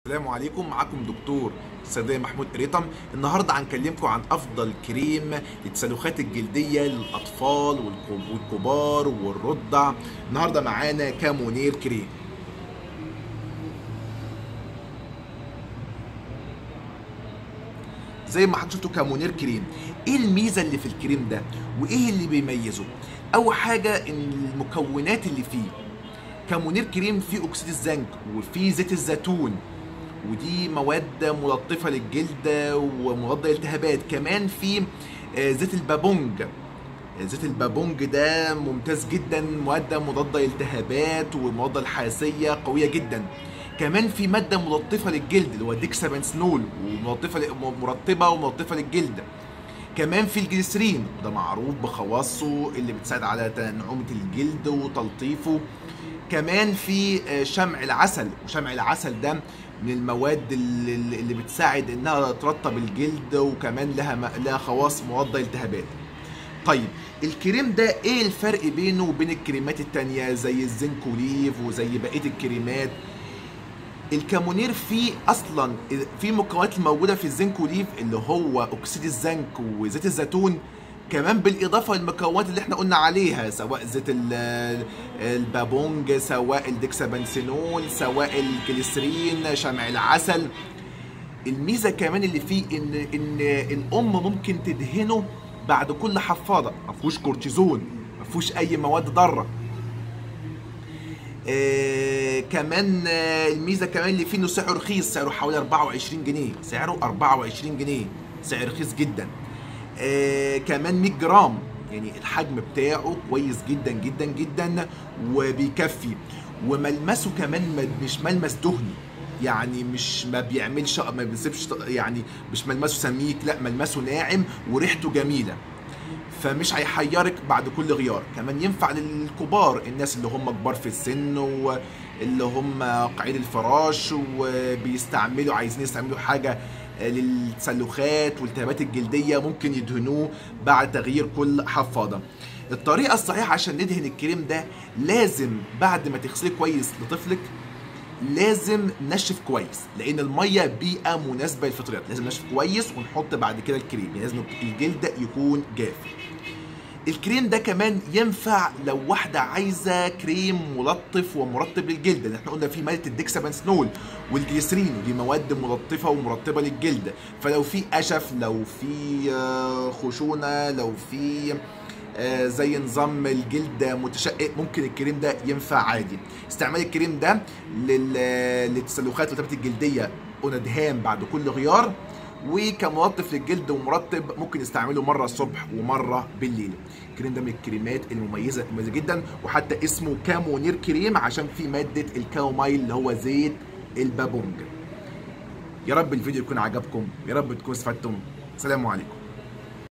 السلام عليكم معاكم دكتور صيدلي محمود قريطم النهارده هنكلمكم عن افضل كريم للتسلخات الجلديه للاطفال والك- والكبار والرضع النهارده معانا كامونير كريم زي ما حضرتك شفتوا كامونير كريم ايه الميزه اللي في الكريم ده وايه اللي بيميزه اول حاجه ان المكونات اللي فيه كامونير كريم فيه اكسيد الزنك وفيه زيت الزيتون ودي مواد ملطفه للجلد ومضاده للالتهابات كمان في آه، زيت البابونج زيت البابونج ده ممتاز جدا ماده مضاده للالتهابات ومضاده الحساسيه قويه جدا كمان في ماده ملطفه للجلد اللي هو ديكسابنسنول وملطفه ل- مرطبه وملطفه للجلد كمان في الجليسرين وده معروف بخواصه اللي بتساعد على تنعومة الجلد وتلطيفه كمان في آه، شمع العسل وشمع العسل ده من المواد اللي, اللي بتساعد انها ترطب الجلد وكمان لها م- لها خواص مضاده للالتهابات طيب الكريم ده ايه الفرق بينه وبين الكريمات التانية زي الزنكوليف وزي بقية الكريمات الكامونير فيه اصلا في مكونات موجوده في الزنكوليف اللي هو اكسيد الزنك وزيت الزيتون كمان بالاضافه للمكونات اللي احنا قلنا عليها سواء زيت ال- البابونج سواء الديكسابنسينول سواء الجليسرين شمع العسل الميزه كمان اللي فيه ان ان الام ممكن تدهنه بعد كل حفاضه ما فيهوش كورتيزون ما فيهوش اي مواد ضاره آه كمان آه الميزه كمان اللي فيه انه سعره رخيص سعره حوالي 24 جنيه سعره 24 جنيه سعر رخيص جدا آه كمان 100 جرام يعني الحجم بتاعه كويس جدا جدا جدا وبيكفي وملمسه كمان ما- مش ملمس دهني يعني مش ما بيعملش ما بيسيبش يعني مش ملمسه سميك لا ملمسه ناعم وريحته جميله فمش هيحيرك بعد كل غيار كمان ينفع للكبار الناس اللي هم كبار في السن واللي هم قاعدين الفراش وبيستعملوا عايزين يستعملوا حاجة للتسلخات والالتهابات الجلدية ممكن يدهنوه بعد تغيير كل حفاضة الطريقة الصحيحة عشان ندهن الكريم ده لازم بعد ما تغسليه كويس لطفلك لازم نشف كويس لان الميه بيئه مناسبه للفطريات لازم نشف كويس ونحط بعد كده الكريم يعني لازم الجلد يكون جاف الكريم ده كمان ينفع لو واحده عايزه كريم ملطف ومرطب للجلد لان احنا قلنا في ماده الديكسابنسنول والجليسرين ودي مواد ملطفه ومرطبه للجلد فلو في قشف لو في آه، خشونه لو في آه، زي نظام الجلد متشقق ممكن الكريم ده ينفع عادي استعمال الكريم ده لل- للتسلخات والتهابات الجلديه قلنا دهان بعد كل غيار وكملطف للجلد ومرطب ممكن نستعمله مره الصبح ومره بالليل الكريم ده من الكريمات المميزه المميزه جدا وحتى اسمه كامونير كريم عشان فيه ماده الكاومايل اللي هو زيت البابونج يا رب الفيديو يكون عجبكم يا رب تكونوا استفدتم سلام عليكم